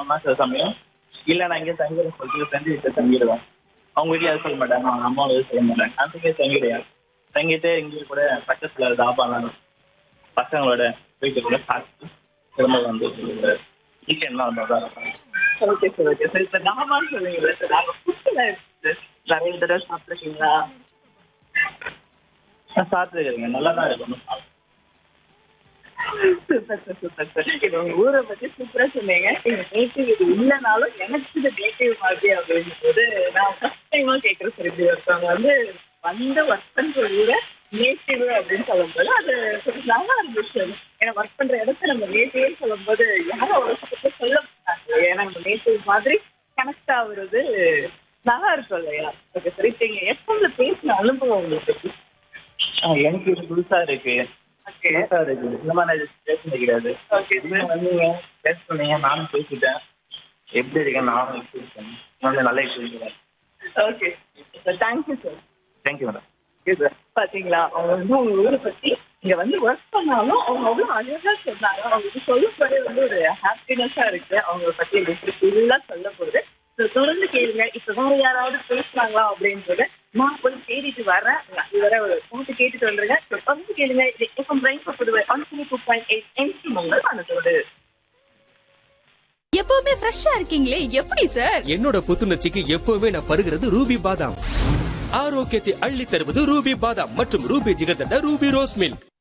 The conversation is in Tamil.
சொன்னா சில சமயம் இல்ல நான் இங்கே தங்கிடுறேன் சொல்லிட்டு ஃப்ரெண்டு வீட்டில் தங்கிடுவேன் அவங்க வீட்டில் எதுவும் சொல்ல மாட்டாங்க அவங்க அம்மா எதுவும் சொல்ல மாட்டாங்க அந்த இங்கே தங்கிடுவேன் தங்கிட்டு இங்கே கூட பக்கத்துல தாபாலாம் பசங்களோட போயிட்டு கூட சாப்பிட்டு திரும்ப வந்து வீக்கெண்ட்லாம் வந்து தான் இருப்பாங்க ஓகே சார் ஓகே சார் இப்போ தாபான்னு சொல்லுவீங்களா சார் நாங்கள் ஃபுட்டில் நிறைய தடவை சாப்பிட்ருக்கீங்களா நான் சாப்பிட்டுருக்கேங்க நல்லா தான் இருக்கும் சூப்பர் சார் சூப்பர் சார் இப்போ உங்க ஊரை பத்தி சூப்பரா சொன்னீங்க எங்க நேட்டிவ் இது இல்லைனாலும் எனக்கு இது நேட்டிவ் மாதிரி அப்படின்னு போது நான் ஃபர்ஸ்ட் டைமா கேட்குறேன் சார் இப்படி ஒருத்தவங்க வந்து வந்து ஒர்க் பண்ற ஊரை நேட்டிவ் அப்படின்னு சொல்லும்போது அது கொஞ்சம் நல்லா இருந்துச்சு ஏன்னா ஒர்க் பண்ற இடத்த நம்ம நேட்டிவ்னு சொல்லும்போது யாரும் ஒரு பக்கத்துல சொல்ல மாட்டாங்க ஏன்னா நம்ம நேட்டிவ் மாதிரி கனெக்ட் ஆகுறது நல்லா இருக்கும் இல்லையா ஓகே சார் இப்போ இங்க எப்பவுல பேசின அனுபவம் உங்களுக்கு ஆ, எனக்கு இது புதுசா இருக்கு ஓகே புதுசா இருக்கு இந்த மாதிரி நான் பேசுனது கிடையாது ஓகே நீங்க சார் வந்தீங்க பேச சொன்னீங்க நானும் பேசிட்டேன் எப்படி இருக்கேன் நானும் எக்ஸ்பீரியன்ஸ் பண்ணேன் நல்ல நல்ல experience okay sir thank you sir thank you madam பாத்தீங்களா அவங்க வந்து அவங்க ஊரை பத்தி இங்க வந்து ஒர்க் பண்ணாலும் அவங்க அவ்வளவு அழகா சொன்னாங்க அவங்களுக்கு சொல்லும் போதே வந்து ஒரு ஹாப்பினஸா இருக்கு அவங்க பத்தி எனக்கு ஃபுல்லா சொல்ல போகுது So, தொடர்ந்து கேளுங்க இப்ப வேற யாராவது பேசுறாங்களா அப்படின்றத நான் போய் தேடிட்டு வரேன் இதுவரை ஒரு பாட்டு கேட்டுட்டு வந்துருங்க So, தொடர்ந்து கேளுங்க இது எஃப்எம் பிரைன் Puduvai one two point eight என்சி உங்கள் மனதோடு எப்பவுமே ஃப்ரெஷ்ஷா இருக்கீங்களே எப்படி சார் என்னோட புத்துணர்ச்சிக்கு எப்பவுமே நான் பருகிறது ரூபி பாதாம் ஆரோக்கியத்தை அள்ளி தருவது ரூபி பாதாம் மற்றும் Ruby jigarthanda Ruby rose milk